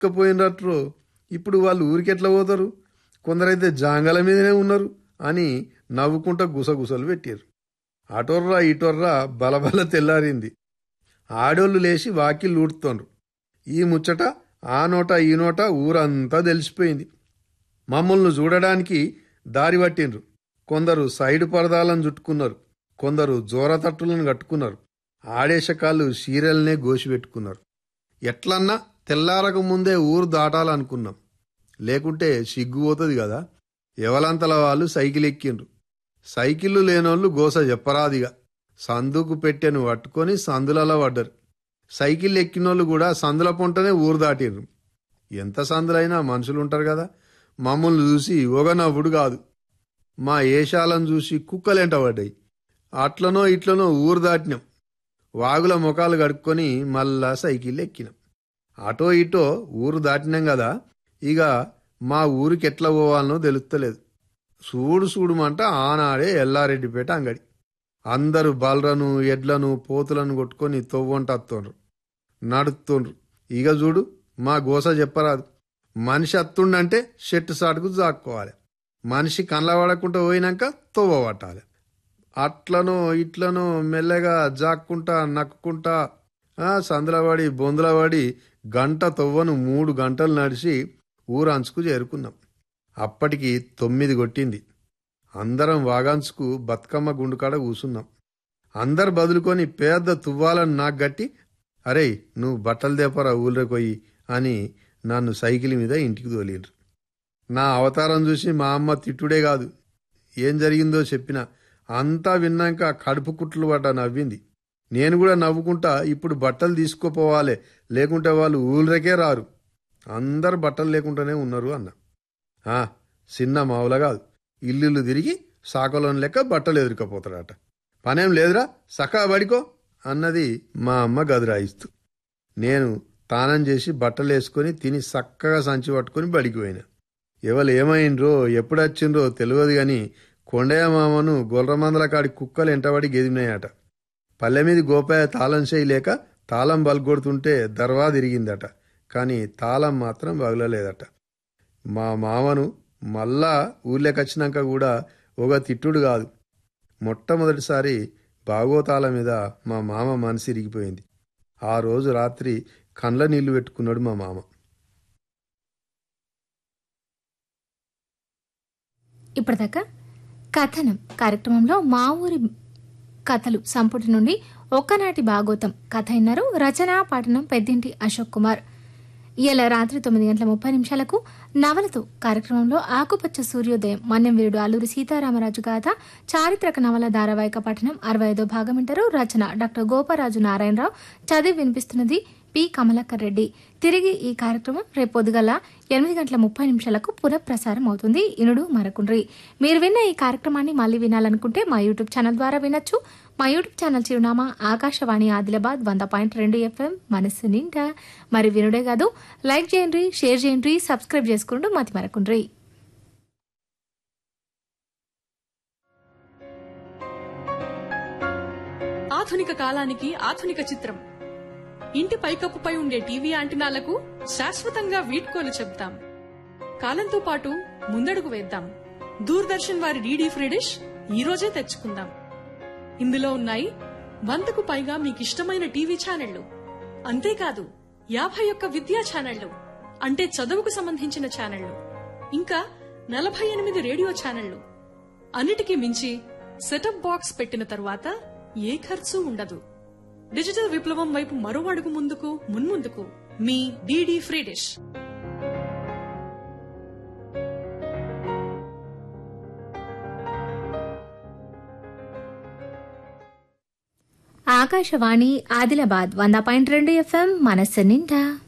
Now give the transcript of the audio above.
చిక్కపోయినట్టు ఇప్పుడు వాళ్ళు ఊరికెట్లా పోతారు కొందరైతే జాంగల మీదనే ఉన్నారు అని నవ్వుకుంటా గుసగుసలు పెట్టారు అటోర్రా ఇటోర్రా బలబల తెల్లారింది ఆడోళ్ళు లేచి వాకిళ్ళు ఊడుతోండ్రు ఈ ముచ్చట ఆ నోట ఈ నోట ఊరంతా తెలిసిపోయింది మమ్మల్ని చూడడానికి దారి పట్టిండ్రు కొందరు సైడ్ పరదాలను చుట్టుకున్నారు కొందరు జోరతట్టులను కట్టుకున్నారు ఆడేశకాళ్ళు సీరియల్నే గోసిపెట్టుకున్నారు ఎట్లన్నా తెల్లారక ముందే ఊరు దాటాలనుకున్నాం లేకుంటే సిగ్గుపోతుంది కదా ఎవలంతల వాళ్ళు సైకిల్ ఎక్కిండ్రు సైకిళ్ళు లేనోళ్ళు గోస చెప్పరాదిగా సందుకు పెట్టెను పట్టుకొని సందులలో పడ్డరు సైకిల్ ఎక్కినోళ్ళు కూడా సందుల పొంటనే ఊరు దాటిండ్రు ఎంత సందులైనా మనుషులుంటారు కదా మమ్మల్ని చూసి ఒగనవ్వుడు కాదు మా ఏషాలను చూసి కుక్కలెంట పడ్డాయి అట్లనో ఇట్లనో ఊరు దాటినాం వాగుల ముఖాలు కడుక్కొని మళ్ళా సైకిల్ ఎక్కినాం అటో ఇటో ఊరు దాటినాం కదా ఇక మా ఊరికి ఎట్లా పోవాలనో తెలుస్తలేదు చూడు చూడుమంట ఆనాడే ఎల్లారెడ్డిపేట అంగడి అందరూ బలరను ఎడ్లను పోతులను కొట్టుకొని తొవ్వంట అత్తుండ్రు నడుతుండ్రు ఇక చూడు మా గోస చెప్పరాదు మనిషి అత్తుండంటే షెట్టు సాటుకు జాక్కోవాలి మనిషి కళ్ళబడకుండా పోయినాక తొవ్వ పట్టాలి అట్లనో ఇట్లనో మెల్లగా జాక్కుంటా నక్కుంటా ఆ, సందులబడి బొందులబడి గంట తొవ్వను మూడు గంటలు నడిచి ఊరంచుకు చేరుకున్నాం అప్పటికి తొమ్మిది కొట్టింది అందరం వాగాంచుకు బతుకమ్మ గుండుకాడ కూసున్నాం అందరు బదులుకొని పెద్ద తువ్వాలను నాకు గట్టి అరే నువ్వు బట్టలు దేపరా ఊళ్ళో పోయి అని నన్ను సైకిల్ మీద ఇంటికి తోలిండ్రు నా అవతారం చూసి మా అమ్మ తిట్టుడే కాదు ఏం జరిగిందో చెప్పిన అంతా విన్నాక కడుపు కుట్లు పడ్డ నవ్వింది నేను కూడా నవ్వుకుంటా ఇప్పుడు బట్టలు తీసుకుపోవాలి లేకుంటే వాళ్ళు ఊళ్ళకే రారు అందరు బట్టలు లేకుండానే ఉన్నారు అన్న ఆ, చిన్న మావుల కాదు ఇల్లు తిరిగి సాకలోని లెక్క బట్టలు ఎదురుకపోతాడట పనేం లేదురా సకా బడికో అన్నది మా అమ్మ గదిరాయిస్తూ నేను తానం చేసి బట్టలు వేసుకొని తిని చక్కగా సంచి పట్టుకొని బడికి పోయినా ఎవరు ఏమైండ్రో ఎప్పుడు వచ్చిండ్రో తెలియదు గాని కొండయ్య మామను గొర్రమందల కాడి కుక్కలు ఎంటబడి గెదిమినాయట పల్లె మీద గోపాయ తాళం చేయలేక తాళం బల్గొడుతుంటే దర్వా తిరిగిందట కానీ తాళం మాత్రం బగలలేదట మా మామను మళ్ళా ఊర్లోకొచ్చినాక కూడా ఒక తిట్టుడు కాదు మొట్టమొదటిసారి బాగోతాల మీద మా మామ మనసు ఇరిగిపోయింది ఆ రోజు రాత్రి కండ్ల నీళ్లు పెట్టుకున్నాడు మా మామ ఇప్పటిదాకా కథనం కార్యక్రమంలో మా ఊరి కథలు సంపుటి నుండి ఒక్కనాటి భాగోతం కథ విన్నారు రచన పాఠనం పెద్దింటి అశోక్ కుమార్ ఇవాళ రాత్రి తొమ్మిది గంటల ముప్పై నిమిషాలకు నవలతో కార్యక్రమంలో ఆకుపచ్చ సూర్యోదయం మన్యం వీరుడు అల్లూరి సీతారామరాజు గాథ చారిత్రక నవల ధారావాహిక పఠనం అరవై ఐదో భాగం వింటారు రచన డాక్టర్ గోపరాజు నారాయణరావు చదివి వినిపిస్తున్నది పి కమలాకర్ రెడ్డి తిరిగి ఈ కార్యక్రమం రేపు పొద్దుగల ఎనిమిది గంటల ముప్పై నిమిషాలకు పునఃప్రసారం అవుతుంది ఇనుడు మరకుండ్రి మీరు విన్న ఈ కార్యక్రమాన్ని మళ్ళీ వినాలనుకుంటే మా యూట్యూబ్ ఛానల్ ద్వారా వినొచ్చు మా యూట్యూబ్ ఛానల్ చిరునామా ఆకాశవాణి ఆదిలాబాద్ వంద పాయింట్ రెండు ఎఫ్ఎం మనస్సు నిండా మరి వినుడే కాదు లైక్ చేయండి షేర్ చేయండి సబ్స్క్రైబ్ చేసుకుంటూ మతి మరకుండ్రి ఆధునిక కాలానికి ఆధునిక చిత్రం ఇంటి పైకప్పుపై ఉండే టీవీ యాంటినాలకు శాశ్వతంగా వీడ్కోలు చెప్తాం కాలంతో పాటు ముందడుగు వేద్దాం దూరదర్శన్ వారి డీడీ ఫ్రీ డిష్ ఈ రోజే తెచ్చుకుందాం ఇందులో ఉన్నాయి వందకు పైగా మీకిష్టమైన టీవీ ఛానళ్లు అంతేకాదు యాభై ఒక్క విద్యా ఛానళ్లు అంటే చదువుకు సంబంధించిన ఛానళ్లు ఇంకా నలభై ఎనిమిది రేడియో ఛానళ్లు అన్నిటికీ మించి సెటప్ బాక్స్ పెట్టిన తరువాత ఏ ఖర్చు ఉండదు డిజిటల్ విప్లవం వైపు మరో అడుగు ముందుకు మున్ముందుకు మీ DD free dish Akashvani Adilabad వంద పాయింట్ రెండు ఎఫ్ఎం మనస్సు నిండా